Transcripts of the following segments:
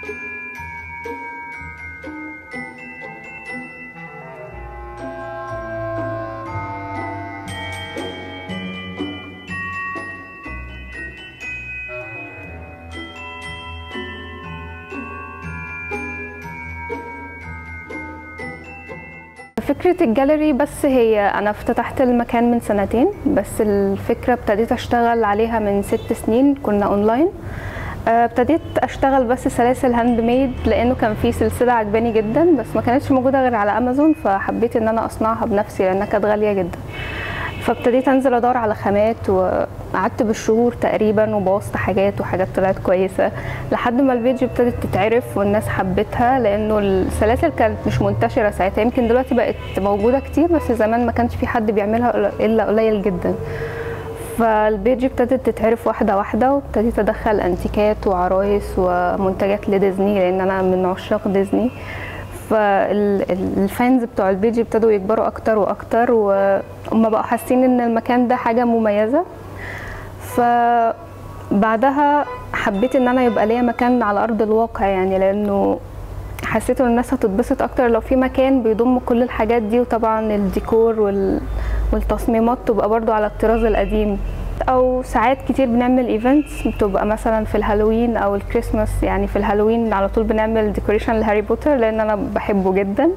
فكرة الجاليري بس هي أنا افتتحت المكان من سنتين بس الفكرة ابتديت أشتغل عليها من ست سنين كنا أونلاين آه، ابتديت أشتغل بس سلاسل هاند ميد لأنه كان في سلسلة عجباني جدا بس ما كانتش موجودة غير على أمازون فحبيت إن أنا أصنعها بنفسي لأنها كانت غالية جدا فابتديت انزل ادور على خامات وقعدت بالشهور تقريبا وبوظت حاجات وحاجات طلعت كويسه لحد ما البيج ابتدت تتعرف والناس حبتها لانه السلاسل كانت مش منتشره ساعتها يمكن دلوقتي بقت موجوده كتير بس زمان ما كانش في حد بيعملها الا قليل جدا فالبيج ابتدت تتعرف واحده واحده وابتديت ادخل انتيكات وعرايس ومنتجات لديزني لان انا من عشاق ديزني فالفانز بتوع البيج ابتدوا يكبروا اكتر واكتر وهم بقوا حاسين ان المكان ده حاجه مميزه فبعدها حبيت ان انا يبقى ليا مكان على ارض الواقع يعني لانه حسيت ان الناس هتتبسط اكتر لو في مكان بيضم كل الحاجات دي وطبعا الديكور وال... والتصميمات تبقى برضو على الطراز القديم او ساعات كتير بنعمل ايفنتس بتبقى مثلا في الهالوين او الكريسماس يعني في الهالوين على طول بنعمل ديكوريشن لهاري بوتر لان انا بحبه جدا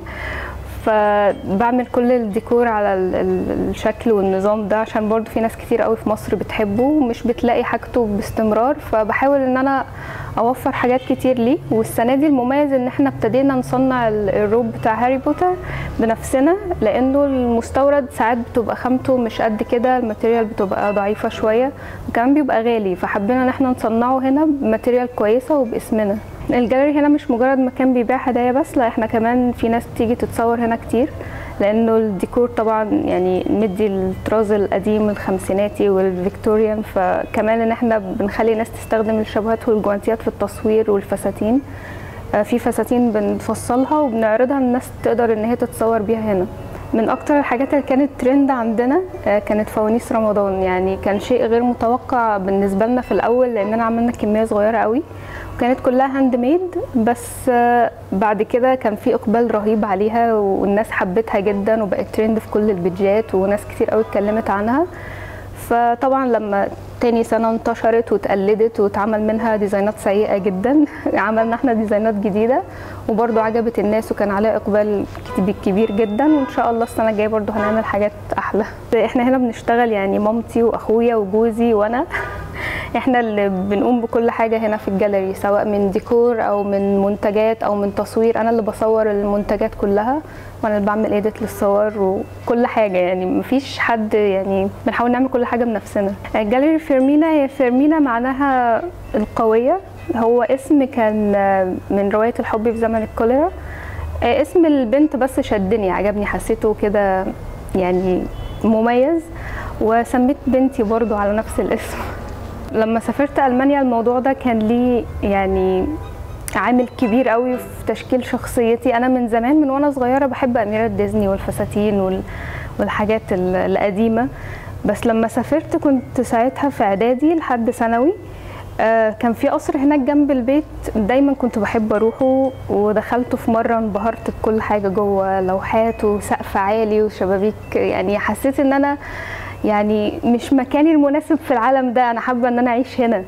فبعمل كل الديكور على الشكل والنظام ده عشان برضو في ناس كتير قوي في مصر بتحبه ومش بتلاقي حاجته باستمرار فبحاول ان انا اوفر حاجات كتير ليه والسنه دي المميز ان احنا ابتدينا نصنع الروب بتاع هاري بوتر بنفسنا لانه المستورد ساعات بتبقى خامته مش قد كده الماتيريال بتبقى ضعيفه شويه وكمان بيبقى غالي فحبينا ان احنا نصنعه هنا بماتيريال كويسه وباسمنا الجاليري هنا مش مجرد مكان بيبيع هدايا بس لا احنا كمان في ناس بتيجي تتصور هنا كتير لانه الديكور طبعا يعني مدي الطراز القديم الخمسيناتي والفيكتوريان فكمان ان احنا بنخلي ناس تستخدم الشابوهات والجوانتيات في التصوير والفساتين في فساتين بنفصلها وبنعرضها الناس تقدر ان هي تتصور بيها هنا من اكتر الحاجات اللي كانت ترند عندنا كانت فوانيس رمضان يعني كان شيء غير متوقع بالنسبه لنا في الاول لاننا عملنا كميه صغيره قوي وكانت كلها هاند ميد بس بعد كده كان في اقبال رهيب عليها والناس حبتها جدا وبقت ترند في كل البيدجات وناس كتير قوي اتكلمت عنها فطبعا لما تاني سنه انتشرت واتقلدت واتعمل منها ديزاينات سيئه جدا عملنا احنا ديزاينات جديده وبرده عجبت الناس وكان عليها اقبال كبير جدا وان شاء الله السنه الجايه برده هنعمل حاجات احلى احنا هنا بنشتغل يعني مامتي واخويا وجوزي وانا احنا اللي بنقوم بكل حاجه هنا في الجاليري سواء من ديكور او من منتجات او من تصوير انا اللي بصور المنتجات كلها وانا اللي بعمل ايديت للصور وكل حاجه يعني مفيش حد يعني بنحاول نعمل كل حاجه بنفسنا الجاليري فيرمينا هي فيرمينا معناها القويه هو اسم كان من روايه الحب في زمن الكوليرا اسم البنت بس شدني عجبني حسيته كده يعني مميز وسميت بنتي برضو على نفس الاسم لما سافرت المانيا الموضوع ده كان ليه يعني عامل كبير قوي في تشكيل شخصيتي انا من زمان من وانا صغيره بحب اميرات ديزني والفساتين والحاجات القديمه بس لما سافرت كنت ساعتها في اعدادي لحد ثانوي كان في قصر هناك جنب البيت دايما كنت بحب اروحه ودخلته في مره انبهرت بكل حاجه جوه لوحات وسقف عالي وشبابيك يعني حسيت ان انا يعني مش مكاني المناسب في العالم ده انا حابه ان انا اعيش هنا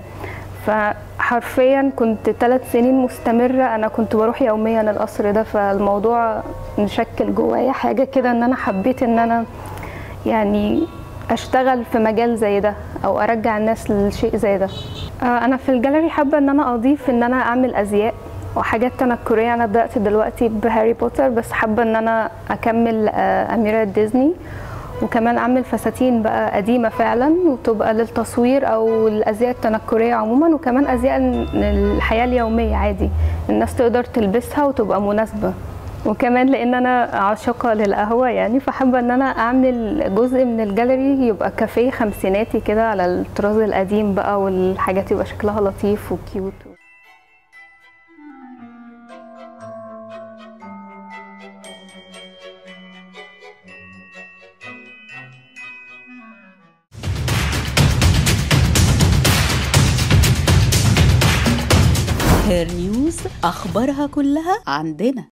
فحرفيا كنت ثلاث سنين مستمره انا كنت بروح يوميا القصر ده فالموضوع نشكل جوايا حاجه كده ان انا حبيت ان انا يعني اشتغل في مجال زي ده او ارجع الناس لشيء زي ده انا في الجاليري حابه ان انا اضيف ان انا اعمل ازياء وحاجات تنكريه انا بدات دلوقتي بهاري بوتر بس حابه ان انا اكمل اميرات ديزني وكمان اعمل فساتين بقى قديمه فعلا وتبقى للتصوير او الازياء التنكريه عموما وكمان ازياء الحياه اليوميه عادي الناس تقدر تلبسها وتبقى مناسبه وكمان لان انا عاشقه للقهوه يعني فحابه ان انا اعمل جزء من الجاليري يبقى كافيه خمسيناتي كده على الطراز القديم بقى والحاجات يبقى شكلها لطيف وكيوت هير نيوز أخبارها كلها عندنا